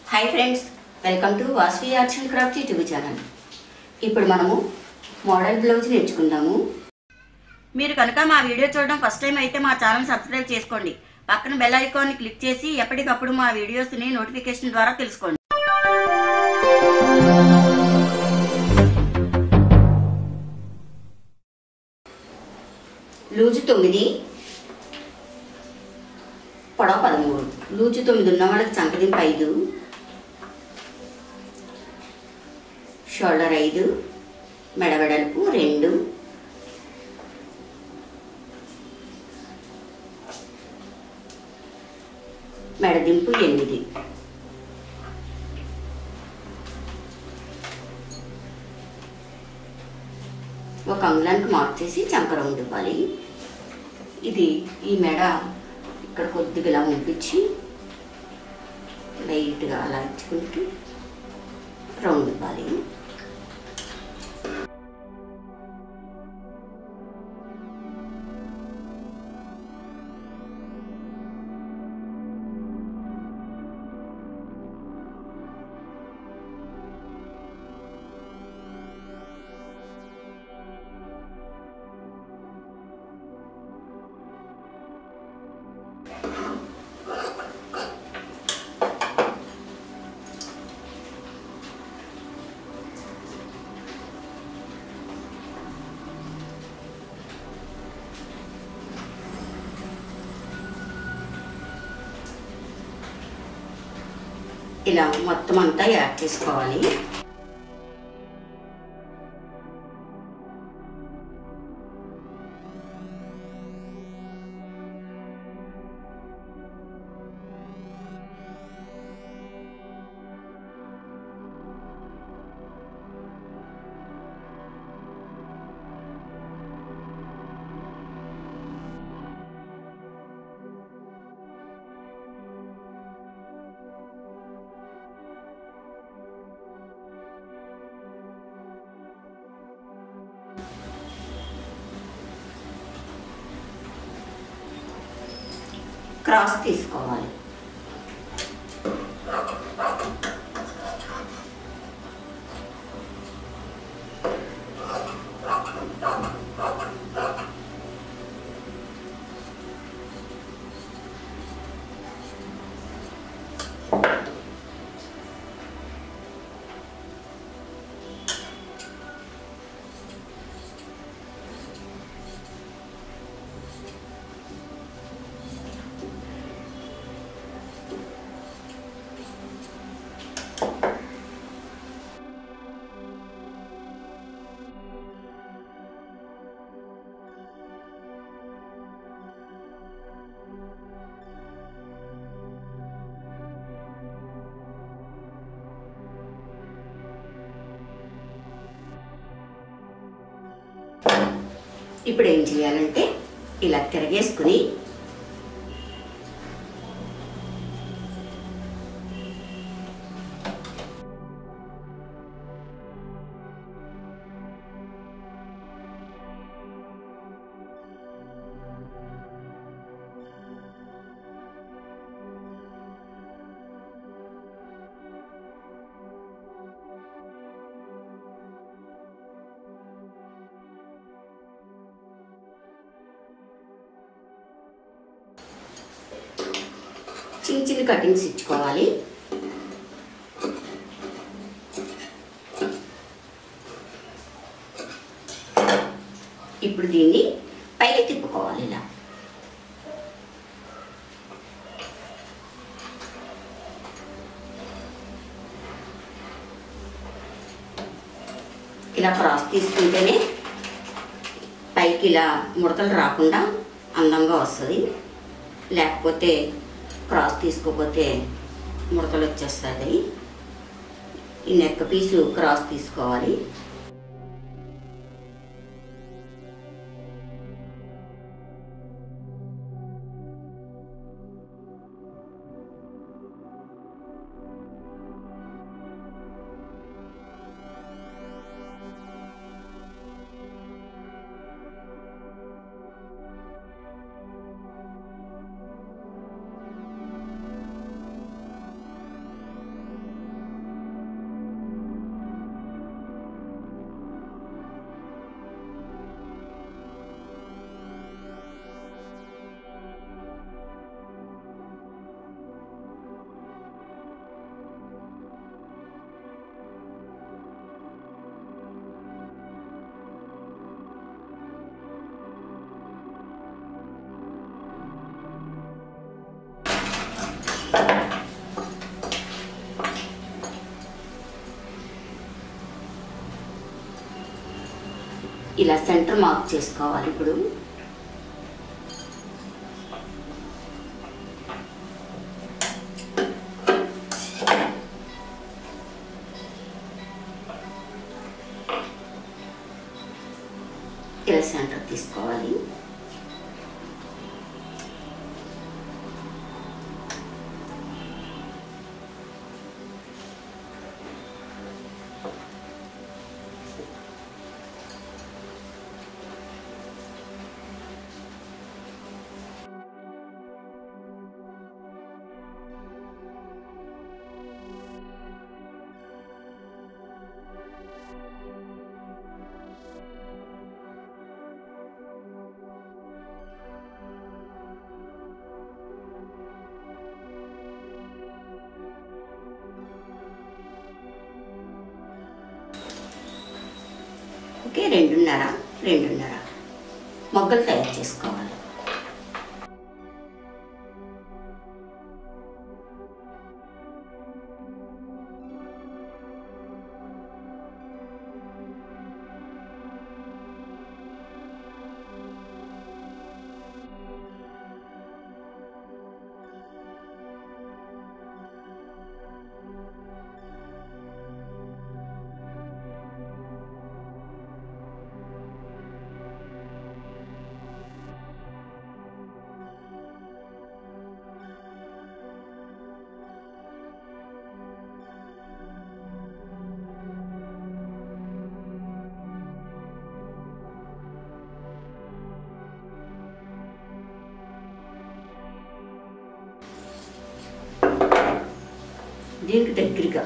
hi friends welcome to Vasvi arts and craft YouTube channel ఇప్పుడు మనము model blouse నేర్చుకుందాము మీరు కనుక మా వీడియో చూడడం ఫస్ట్ టైం అయితే మా ఛానల్ సబ్స్క్రైబ్ చేసుకోండి పక్కన బెల్ ఐకాన్ని క్లిక్ చేసి ఎప్పటికప్పుడు మా వీడియోస్ని నోటిఫికేషన్ ద్వారా తెలుసుకోండి లూజు తొమ్మిది పొడవ పదమూడు లూజు తొమ్మిది ఉన్న వాళ్ళకి చంకదింపు ఐదు షోల్డర్ ఐదు మెడవెడల్పు రెండు మెడదింపు ఎనిమిది ఒక అంగుళానికి మార్క్ చేసి చంక రౌండ్ ఇవ్వాలి ఇది ఈ మెడ ఇక్కడ కొద్దిగా ఇలా పంపించి లైట్గా అలా ఇచ్చుకుంటూ రౌండ్ ఇవ్వాలి ఇలా మొత్తం అంతా యాడ్ చేసుకోవాలి క్రాస్ తీసుకోవాలి ఇప్పుడు ఏం చేయాలంటే ఇలా తిరగేసుకుని చిన్న చిన్న కటింగ్స్ ఇచ్చుకోవాలి ఇప్పుడు దీన్ని పైకి తిప్పుకోవాలి ఇలా ఇలా క్రాస్ తీసుకుంటేనే పైకి ఇలా ముడతలు రాకుండా అందంగా వస్తుంది లేకపోతే క్రాస్ తీసుకోకపోతే ముడతలు వచ్చేస్తుంది ఈ నెక్ పీసు క్రాస్ తీసుకోవాలి ఇలా సెంటర్ మార్క్ చేసుకోవాలి ఇప్పుడు ఇలా సెంటర్ తీసుకోవాలి ఓకే రెండున్నర రెండున్నర మొగ్గలు తయారు చేసుకోవాలి దీనికి దగ్గరగా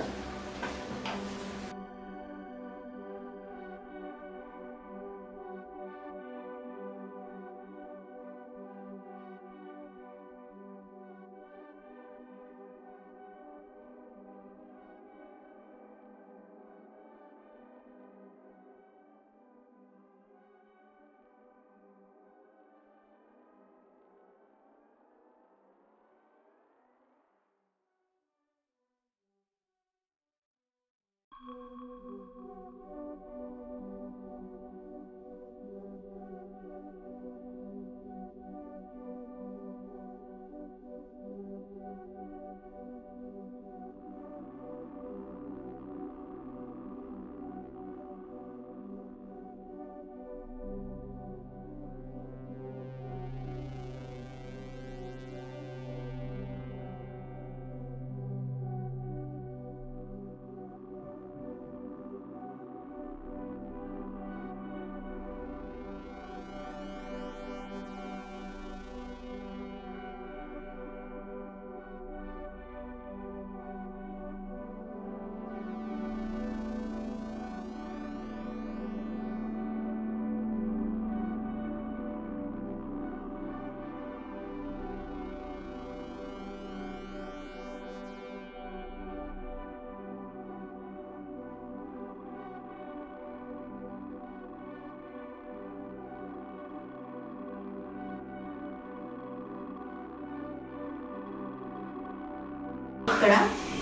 ఇక్కడ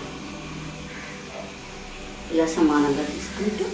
ఇలా సమానంగా తీసుకుంటూ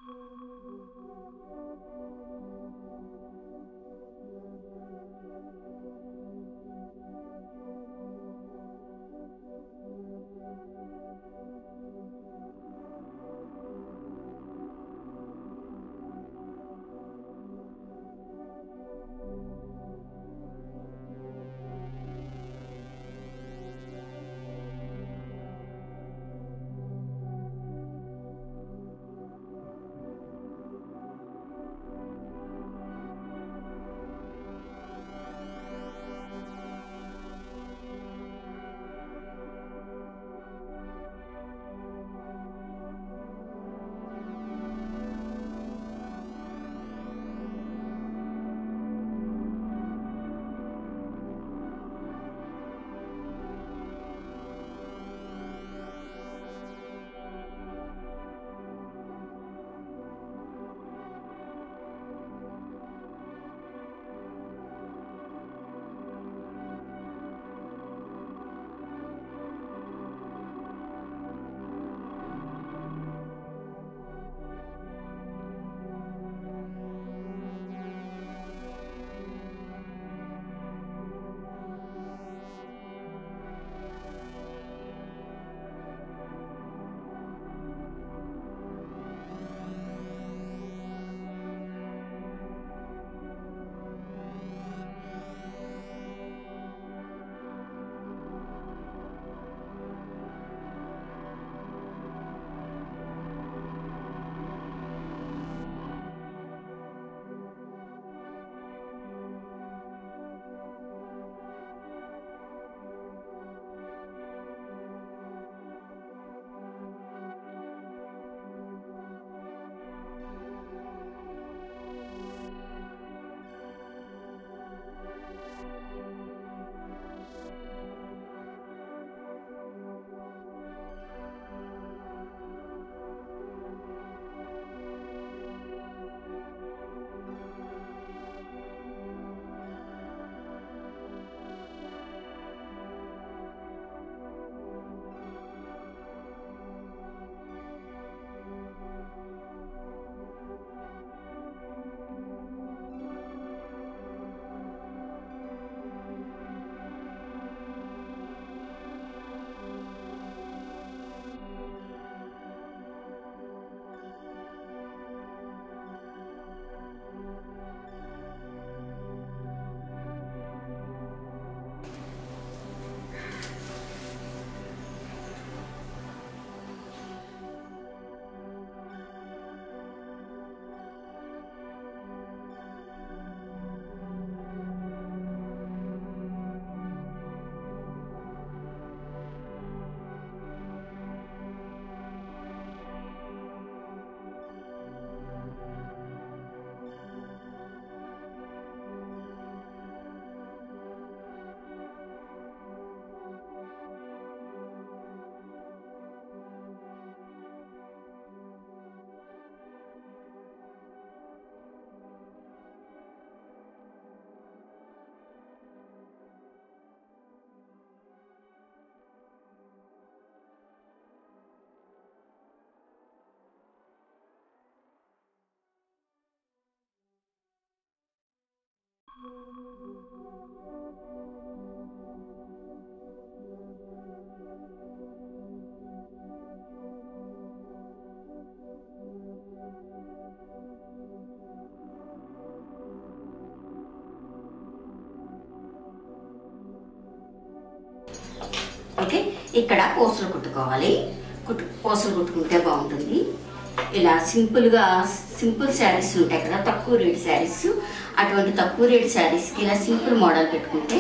ఓకే ఇక్కడ పూసలు కుట్టుకోవాలి కుట్టు పూసలు కుట్టుకుంటే బాగుంటుంది ఇలా సింపుల్గా సింపుల్ శారీస్ ఉంటాయి కదా తక్కువ రేట్ శారీస్ అటువంటి తక్కువ రేట్ శారీస్కి ఇలా సింపుల్ మోడల్ పెట్టుకుంటే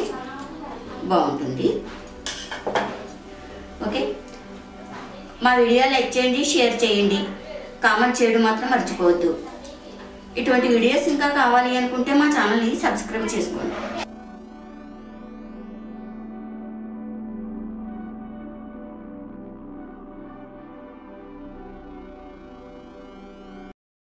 బాగుంటుంది ఓకే మా వీడియో లైక్ చేయండి షేర్ చేయండి కామెంట్ చేయడం మాత్రం మర్చిపోవద్దు ఇటువంటి వీడియోస్ ఇంకా కావాలి అనుకుంటే మా ఛానల్ని సబ్స్క్రైబ్ చేసుకోండి